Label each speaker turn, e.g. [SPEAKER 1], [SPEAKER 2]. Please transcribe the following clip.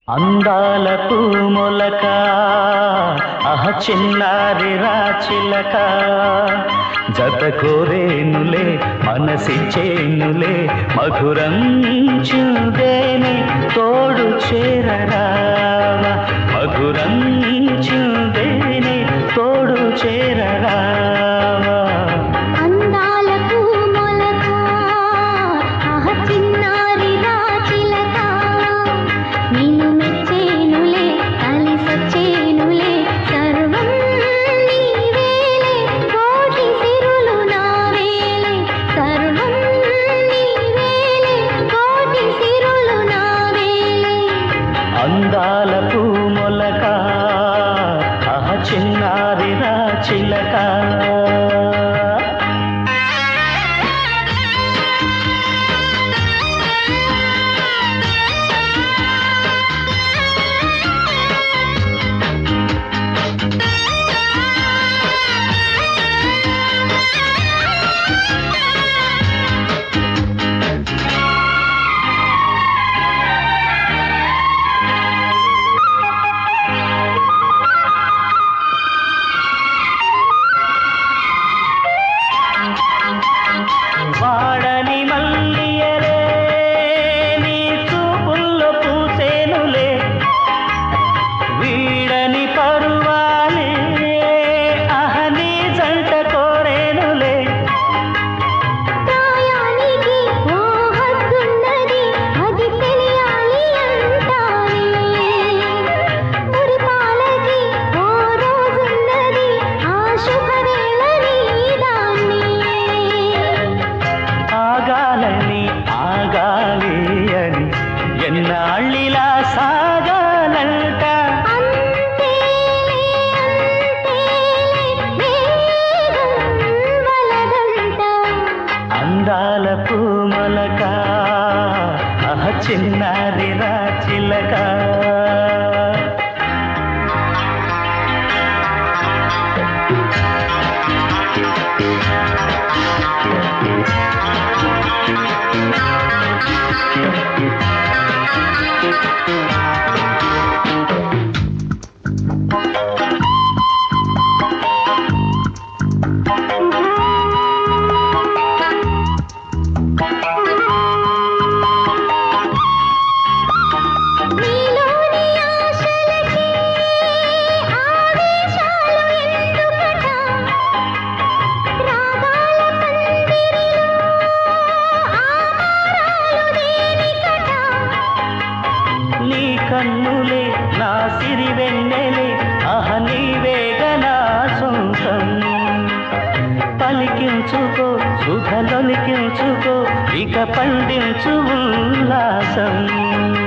[SPEAKER 1] అందాల పూమొలక అహ చిన్నారి రాచిలక జత కోరేనులే మనసిచ్చేనులే మధురం చుదేనే తోడు చేరరావా మధురం చుదేనే తోడు చేరరావా
[SPEAKER 2] అందాల పూమొలక ఆహ చిన్నారి రాచిలక నిన్ను మెచ్చేనులే కలిసొచ్చేనులే సర్వం నీవేలే కోటి సిరులు నావేలే సర్వం నీవేలే కోటి సిరులు నావేలే
[SPEAKER 1] అందాల పూమొలక అహ చిన్నారి రాచిలక వాడని మల్లియలే నీ చూపుల్లో పూసేనులే వీడని పరువాలే అహని జంట కోరేనులే
[SPEAKER 2] ప్రాయానికి ఓ హద్దున్నది అది తెలియాలి అంటానే మురిపాలకి ఓ రోజున్నది ఆ శుభవేళ నీదాన్ని
[SPEAKER 1] ఆగాలని ఆగాలి అని ఎన్నాళ్ళిలా సాగాలంట
[SPEAKER 2] అంతేలే అంతేలే వేగం వలదంట
[SPEAKER 1] అందాల పూమలక అహ చిన్నారి రాచిలక
[SPEAKER 2] నీలోని ఆశలకి ఆవేశాలు ఎందుకట రాగాల పందిరిలో ఆమారాలు దేనికట
[SPEAKER 1] నీ కన్నులే నా సిరి వెన్నెలే అహ నీవేగ నా సొంతం పలికించుకో సుధలొలికించుకో ఇక పండించు ఉల్లాసం